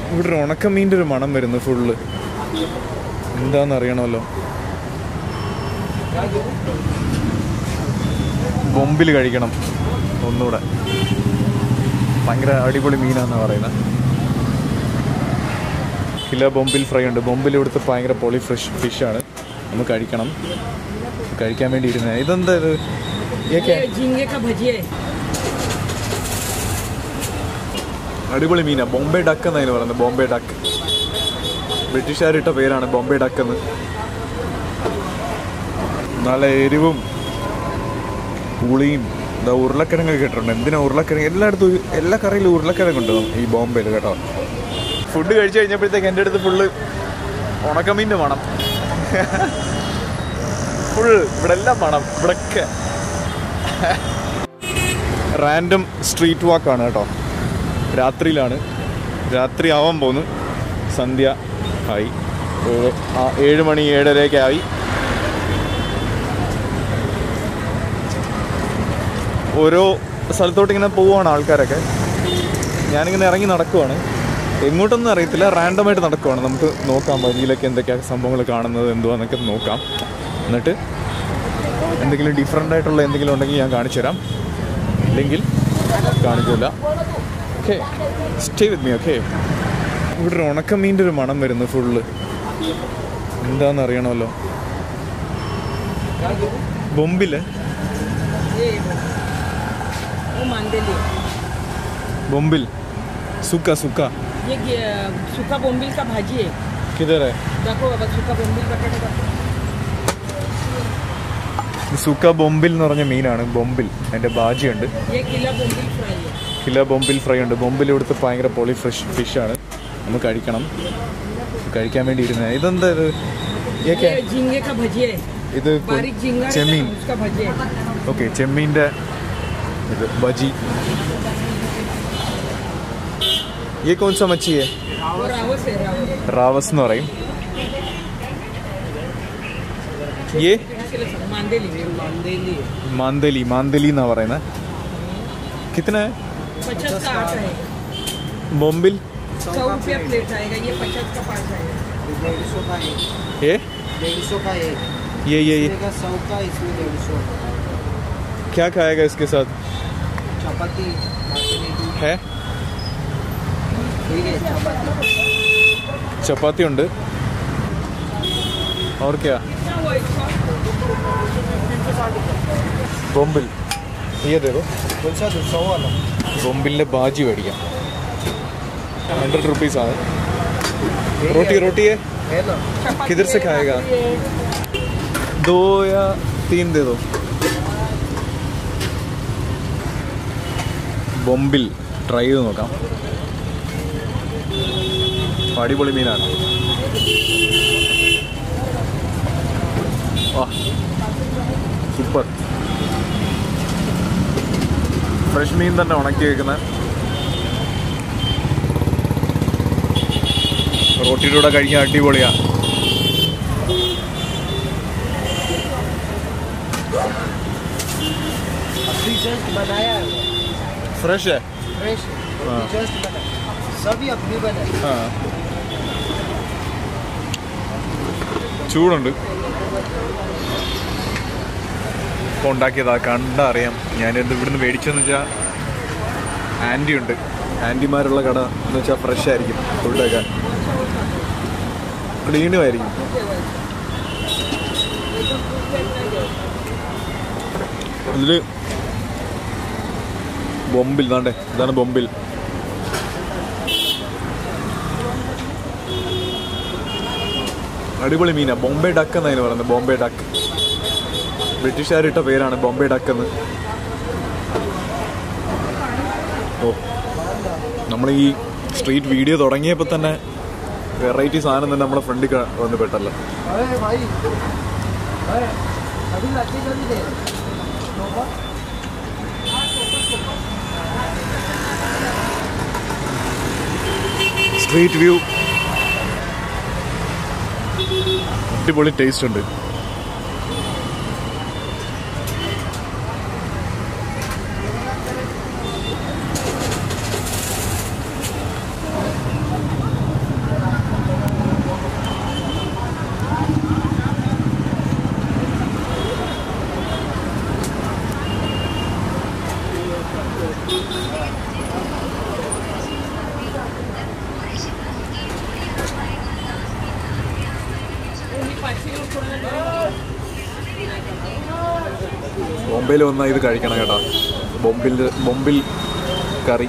ഇവിടെ ഒരു ഉണക്കമീൻ്റെ ഒരു മണം വരുന്നു ഫുള്ള് എന്താന്ന് അറിയണമല്ലോ ബൊമ്പിൽ കഴിക്കണം ഒന്നുകൂടെ ഭയങ്കര അടിപൊളി മീനാന്നാണ് പറയുന്നത് കിലോ ബൊമ്പിൽ ഫ്രൈ ഉണ്ട് ബൊമ്പിൽ ഇവിടുത്തെ ഭയങ്കര പൊളി ഫ്രഷ് ഫിഷാണ് നമുക്ക് കഴിക്കണം കഴിക്കാൻ വേണ്ടി ഇരുന്നത് ഇതെന്താ ഇത് ഇതൊക്കെ ये झींगे का भजिया है അടിപൊളി മീനാ ബോംബെ ഡക്ക് എന്നതിന് പറയുന്നത് ബോംബെ ഡക്ക് ബ്രിട്ടീഷുകാരിട്ട പേരാണ് ബോംബെ ഡക്ക് എന്ന് നല്ല എരിവും പുളിയും ഇതാ ഉരുളക്കിഴങ്ങ് കേട്ടിട്ടുണ്ട് എന്തിനാ ഉരുളക്കിഴങ്ങ് എല്ലായിടത്തും ഒരു- എല്ലാ കറിയിലും ഉരുളക്കിഴങ്ങുണ്ട് ഈ ബോംബെയിൽ കേട്ടോ ഫുഡ് കഴിച്ചു കഴിഞ്ഞപ്പോഴത്തേക്ക് എൻ്റെ അടുത്ത് ഫുള്ള് ഉണക്കമീൻ്റെ മണം ഫുൾ ഇവിടെ എല്ലാം മണം ഇവിടൊക്കെ റാൻഡം സ്ട്രീറ്റ് വാക്കാണ് കേട്ടോ രാത്രിയിലാണ് രാത്രി ആവാൻ പോന്നു സന്ധ്യ ആയി ഏഴ് ആ ഏഴ് മണി ഏഴരയൊക്കെ ആയി ഓരോ സ്ഥലത്തോട്ട് ഇങ്ങനെ പോവുകയാണ് ആൾക്കാരൊക്കെ ഞാനിങ്ങനെ ഇറങ്ങി നടക്കുവാണ് എങ്ങോട്ടൊന്നും അറിയത്തില്ല റാൻഡമായിട്ട് നടക്കുവാണ് നമുക്ക് നോക്കാം വഴിയിലൊക്കെ എന്തൊക്കെയാണ് സംഭവങ്ങൾ കാണുന്നത് എന്തുവാന്നൊക്കെ നോക്കാം എന്നിട്ട് എന്തെങ്കിലും ഡിഫറെൻ്റ് ആയിട്ടുള്ള എന്തെങ്കിലും ഉണ്ടെങ്കിൽ ഞാൻ കാണിച്ചു തരാം ഇല്ലെങ്കിൽ കാണിക്കില്ല okay stay with me okay ഇവിടെ ഒരു ഉണക്കമീൻ്റെ ഒരു മണം വരുന്നു ഫുള്ള് എന്താന്ന് അറിയണമല്ലോ ബൊമ്പില് ये वो मांदेली ബൊമ്പിൽ സുക്ക സുക്ക ये गे- सूखा बोम्बिल का भाजी है കിതറേ देखो अब सूखा बोम्बिल बटाटे का സുക്ക ബൊമ്പിൽ എന്ന് പറഞ്ഞ മീനാണ് ബൊമ്പിൽ അതിൻ്റെ ബാജിയുണ്ട് ये किला बोम्बिल फ्राई है കിലോ ബൊമ്പിൽ ഫ്രൈ ഉണ്ട് ബൊമ്പിൽ ഇവിടുത്തെ ഭയങ്കര പൊളി ഫ്രഷ് ഫിഷാണ് നമുക്ക് കഴിക്കണം കഴിക്കാൻ വേണ്ടി ഇരുന്നത് ഇതെന്താ ഇത് ഇതൊക്കെ ये झींगे का भजिया है ഇത് बारीक झींगा रहता है ചെമ്മീൻ ना, उसका भजिया है ഓക്കെ ചെമ്മീൻ്റെ ഇത് ബജി ये कौन सा मच्छी है और रावस है रावस റാവസ് എന്ന് പറയും ये मांदेली मांदेली മാന്തലി മാന്തലി എന്നാ പറയുന്നത് कितना है पचास का आठ है बॉम्बिल सौ रुपया प्लेट आएगा ये पचास का पाँच आएगा डेढ़ सौ का एक ये डेढ़ सौ का एक ये ये ये इसमें का सौ का इसमें डेढ़ सौ क्या खाएगा इसके साथ चपाती बाकी है ठीक है चपाती चपाती ഉണ്ട് और क्या ബൊമ്പിൽ ये दे दो कौन सा दो सौ वाला ബൊമ്പിലിൻ്റെ ബാജി മേടിക്കാം ഹൺഡ്രഡ് റുപ്പീസ് ആണ് रोटी रोटी है है ना किधर से खाएगा दो या तीन दे दो ബൊമ്പിൽ ട്രൈ ചെയ്ത് നോക്കാം അടിപൊളി മീനാണ് ആ സൂപ്പർ ഫ്രഷ് മീൻ തന്നെ ഉണക്കി വെക്കുന്ന റോട്ടിയുടെ കൂടെ കഴിക്കാൻ അടിപൊളിയാ अभी जस्ट बनाया है ഫ്രഷ് फ्रेश हाँ। जस्ट बनाया सभी अभी बनाए ആ ചൂടുണ്ട് ഇപ്പോൾ ഉണ്ടാക്കിയതാ കണ്ടറിയാം ഞാനിത് ഇവിടുന്ന് മേടിച്ചെന്ന് വെച്ചാൽ ആൻറ്റി ഉണ്ട് ആൻറ്റിമാരുള്ള കട എന്ന് വെച്ചാൽ ഫ്രഷ് ആയിരിക്കും ഫുഡൊക്കെ ക്ലീനും ആയിരിക്കും ഇതിൽ ബൊമ്പിൽ ദാണ്ടേ ഇതാണ് ബൊമ്പിൽ അടിപൊളി മീനാ ബോംബെ ഡക്ക് എന്നതിന് പറയുന്നത് ബോംബെ ഡക്ക് ബ്രിട്ടീഷുകാരിട്ട പേരാണ് ബോംബെ ഡക്ക് എന്ന് ഓ നമ്മൾ ഈ സ്ട്രീറ്റ് വീഡിയോ തുടങ്ങിയപ്പോൾ തന്നെ വെറൈറ്റി സാധനം തന്നെ നമ്മുടെ ഫ്രണ്ടിൽ വന്ന് പെട്ടല്ലോ अरे भाई अरे अभी लाठी कर दे സ്ട്രീറ്റ് വ്യൂ അടിപൊളി ടേസ്റ്റ് ഉണ്ട് ബോംബെയിൽ വന്നാൽ ഇത് കഴിക്കണം കേട്ടോ ബൊമ്പിൽ ബൊമ്പിൽ കറി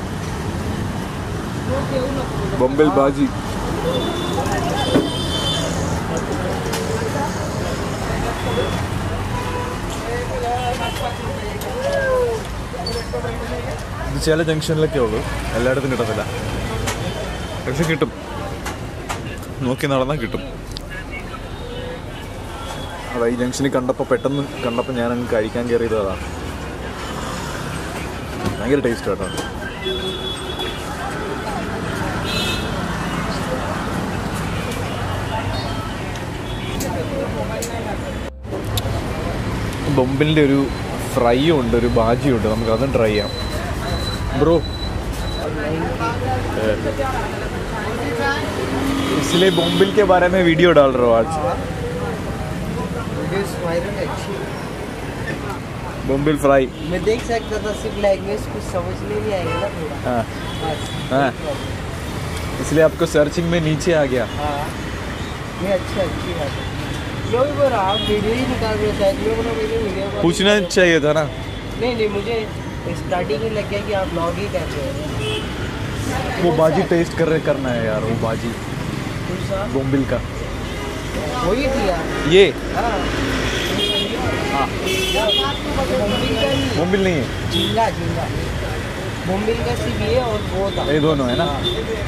ബൊമ്പിൽ ബാജി ഇത് ചില ജംഗ്ഷനിലൊക്കെ ഉള്ളൂ എല്ലായിടത്തും കിട്ടത്തില്ല പക്ഷെ കിട്ടും നോക്കി നടന്നാൽ കിട്ടും അതാ ഈ ജംഗ്ഷനിൽ കണ്ടപ്പോൾ പെട്ടെന്ന് കണ്ടപ്പോൾ ഞാൻ അങ്ങ് കഴിക്കാൻ കയറിയത് അതാണ് ഭയങ്കര ടേസ്റ്റ് കേട്ടോ ബൊമ്പിലിൻ്റെ ഒരു ഫ്രൈയും ഉണ്ട് ഒരു ബാജിയും ഉണ്ട് നമുക്ക് അതും ട്രൈ ചെയ്യാം ബ്രോ इसलिए बोम्बिल के बारे में वीडियो डाल रहा हूँ आज वीडियोस वायरल है अच्छी बोम्बिल फ्राई मैं देख सकता था सिर्फ लैंग्वेज कुछ समझ में नहीं आएगा ना थोड़ा हाँ बस हाँ। इसलिए आपको सर्चिंग में नीचे आ गया हाँ ये अच्छी अच्छी बात है मैं भी बोल रहा आप वीडियो ही निकाल रहे हो शायद मैं बोला मैंने वीडियो कॉल- पूछना चाहिए था ना नहीं नहीं मुझे स्टार्टिंग में लग गया कि आप ब्लॉग ही कर रहे हो वो बाजी टेस्ट कर रहे करना है यार वो बाजी कौन सा बोम्बिल का वही दिया ये हाँ हाँ मुंबिल का नहीं बोम्बिल नहीं है झींगा झींगा मुंबिल का सिर्फ ये और वो था ये दोनों है ना हाँ।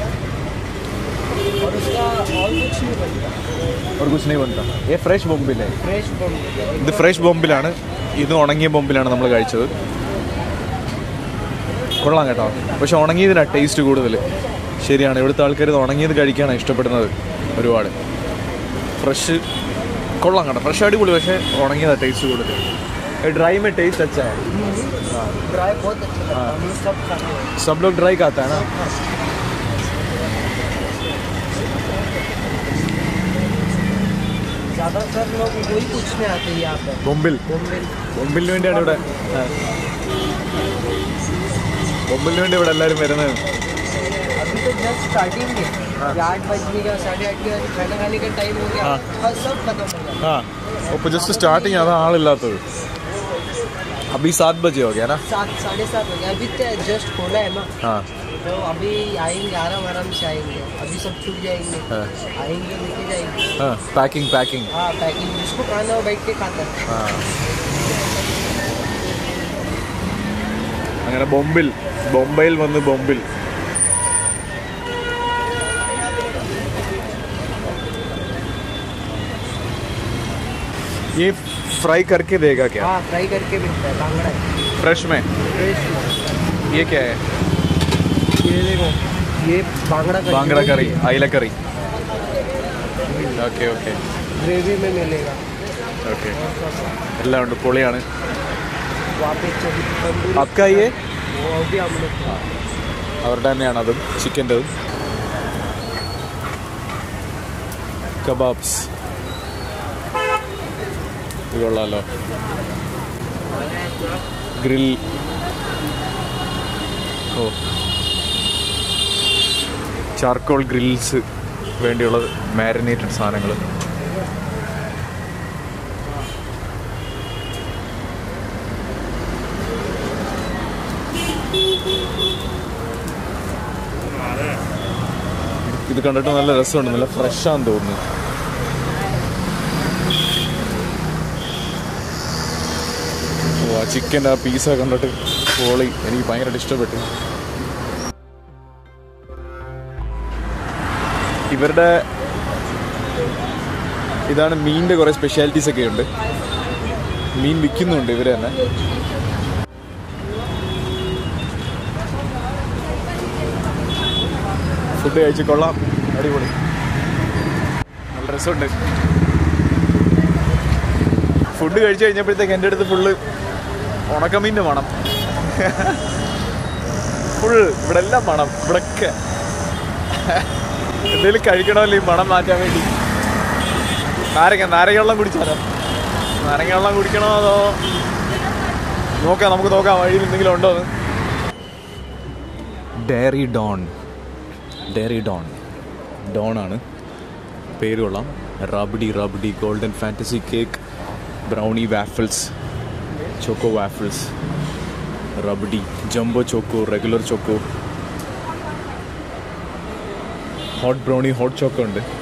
और उसका और कुछ नहीं बनता और कुछ नहीं बनता ये ഫ്രഷ് ബൊമ്പിൽ है फ्रेश मुंबिल ഇത് ഫ്രഷ് ബൊമ്പിലാണ് ഇത് ഉണങ്ങിയ ബൊമ്പിലാണ് നമ്മൾ കഴിച്ചത് കൊള്ളാം കേട്ടോ പക്ഷെ ഉണങ്ങിയതിനാണ് ടേസ്റ്റ് കൂടുതൽ ശരിയാണ് ഇവിടുത്തെ ആൾക്കാർ ഇത് ഉണങ്ങിയത് കഴിക്കാനാണ് ഇഷ്ടപ്പെടുന്നത് ഒരുപാട് ഫ്രഷ് കൊള്ളാം കേട്ടോ ഫ്രഷ് അടിപൊളി പക്ഷേ ഉണങ്ങിയതാണ് ടേസ്റ്റ് കൂടുതൽ ഡ്രൈ में टेस्ट अच्छा है ड्राई बहुत अच्छा लगता है हाँ। हम लोग सब खाते हैं सब लोग ड्राई खाता है ना ज़्यादातर लोग वही पूछने आते हैं यहाँ पर ബൊമ്പിൽ मुंबिल ബൊമ്പിലിന് വേണ്ടിയാണ് ഇവിടെ ആ. ബൊമ്പിലിന് വേണ്ടി ഇവിടെ എല്ലാവരും വരുന്നത് अभी तो जस्ट स्टार्टिंग है हाँ। ये आठ बजने का साढ़े आठ का खाना खाने का टाइम हो गया हाँ। और सब खत्म हो गया ആ അപ്പോൾ ജസ്റ്റ് സ്റ്റാർട്ടിങ് അതാണ് ആളില്ലാത്തത് അभी सात बजे हो गया ना सात साढ़े सात हो गया अभी तो जस्ट खोला है ना हाँ तो अभी आएंगे आराम आराम से आएंगे अभी सब छूट जाएंगे हाँ। आएंगे लेके जाएंगे हाँ पैकिंग पैकिंग हाँ पैकिंग जिसको खाना हो बैठ के खाता है ആ അങ്ങനെ ബൊമ്പിൽ ബൊംബെയിൽ വന്ന് ബൊമ്പിൽ ये फ्राई करके देगा क्या हाँ फ्राई करके मिलता है बांगड़ा है फ्रेश में फ्रेश ये क्या है ये देखो ये बांगड़ा करी ബാങ്കട കറി അയില കറി ഓക്കെ ഓക്കെ ग्रेवी में मिलेगा ഓക്കെ എല്ലാം ഉണ്ട് പൊളിയാണ് वहाँ पे चली तंदूरी അക്കായേ वो अभी हम लोग खा അവരുടെ തന്നെയാണ് അതും ചിക്കൻ്റെതും കബാബ്സ് ഇത് കൊള്ളാലോ ഗ്രിൽ ഓ ചാർക്കോൾ ഗ്രിൽസ് വേണ്ടിയുള്ള മാരിനേറ്റഡ് സാധനങ്ങൾ ഇത് കണ്ടിട്ട് നല്ല രസമുണ്ട് നല്ല ഫ്രഷാന്ന് തോന്നുന്നു ഓ ആ ചിക്കൻ്റെ ആ പീസ കണ്ടിട്ട് പോളി എനിക്ക് ഭയങ്കരമായിട്ട് ഇഷ്ടപ്പെട്ടു ഇവരുടെ ഇതാണ് മീനിൻ്റെ കുറേ സ്പെഷ്യാലിറ്റീസ് ഒക്കെ ഉണ്ട് മീൻ വിൽക്കുന്നുണ്ട് ഇവർ തന്നെ ഫുഡ് കഴിച്ച് കൊള്ളാം അടിപൊളി നല്ല രസമുണ്ട് ഫുഡ് കഴിച്ചു കഴിഞ്ഞപ്പോഴത്തേക്ക് എൻ്റെ അടുത്ത് ഫുള്ള് ഉണക്കമീൻ്റെ മണം ഫുൾ ഇവിടെ എല്ലാം മണം ഇവിടൊക്കെ എന്തെങ്കിലും കഴിക്കണമല്ലോ ഈ മണം മാറ്റാൻ വേണ്ടി നാരങ്ങ നാരങ്ങ വെള്ളം കുടിച്ചാലോ നാരങ്ങ വെള്ളം കുടിക്കണോ അതോ നോക്കാം നമുക്ക് നോക്കാം വഴിയിൽ എന്തെങ്കിലും ഉണ്ടോ എന്ന് dairy don dairy don don ആണ് പേര് കൊള്ളാം rabdi rabdi golden fantasy cake brownie waffles choco waffles rabdi jumbo choco regular choco hot brownie hot choco ഉണ്ട്